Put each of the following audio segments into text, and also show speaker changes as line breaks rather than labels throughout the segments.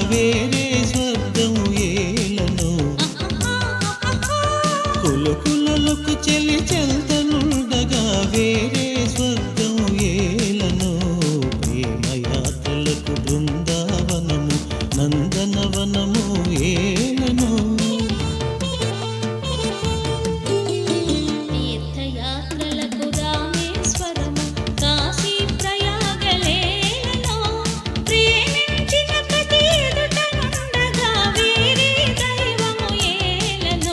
వేరే స్వర్గం ఏలను కులకులలకు చెలి చెల్తనుండగా వేరే స్వర్గం ఏలను ప్రేమయాత్రలకు బృందావనము నందనవనము ఏలను
తీర్థయాత్రలకు రామేశ్వరము కాశీ ప్రయాగలేలను ప్రేమించిన ప్రతి ఎదుట నుండగా వేరే దైవము ఏలను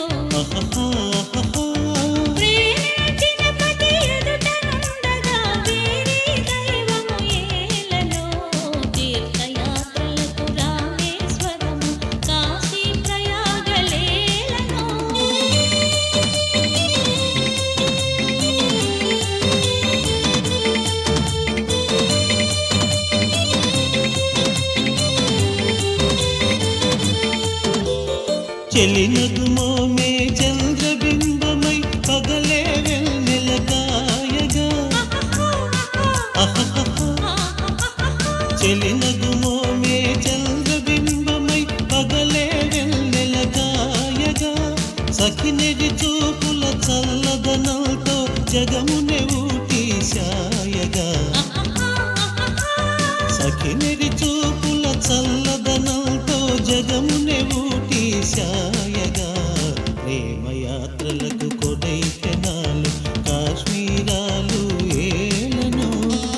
ప్రేమించిన ప్రతి ఎదుట నుండగా వేరే దైవము ఏలను తీర్థయాత్రలకు రామేశ్వరము కాశీ ప్రయాగలేలను
చెలినగు మోమే చంద్రబింబమై పగలే వెన్నెల కాయగా చెలినగు మోమే చంద్రబింబమై పగలే వెన్నెల కాయగా సఖినెడి చూపుల చల్లదనంతో జగమునే ఊటి సాయగా సఖినెడి చూపుల చల్లదనంతో జగమునే ఊటి సాయగా ప్రేమయాత్రలకు కొడైకెనాలు కాశ్మీరాలు ఏలను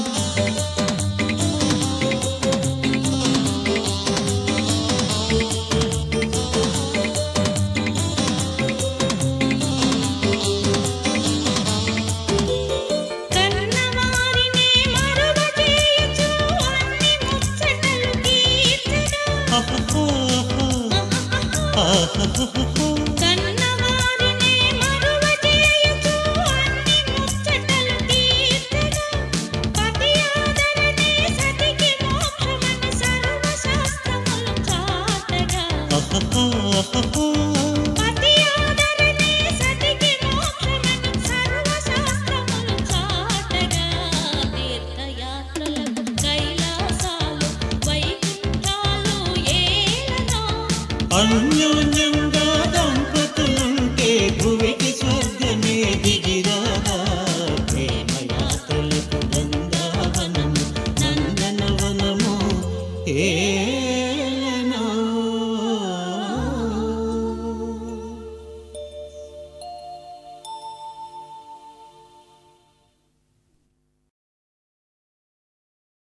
కన్నవారిని మరువచేయుచు అన్ని ముచ్చటలు తీర్చెను. కన్నవారిని మరువచేయుచు అన్ని ముచ్చటలు తీర్చెను. పతి ఆదరణే సతికి మోక్షమని సర్వశాస్త్రములు చాటగా. పతి ఆదరణే సతికి మోక్షమని సర్వశాస్త్రములు చాటగా. తీర్థయాత్రలకు కైలాసాలు వైకుంఠాలు ఏలనో
అన్యోన్యంగా దంపతులుంటే భువే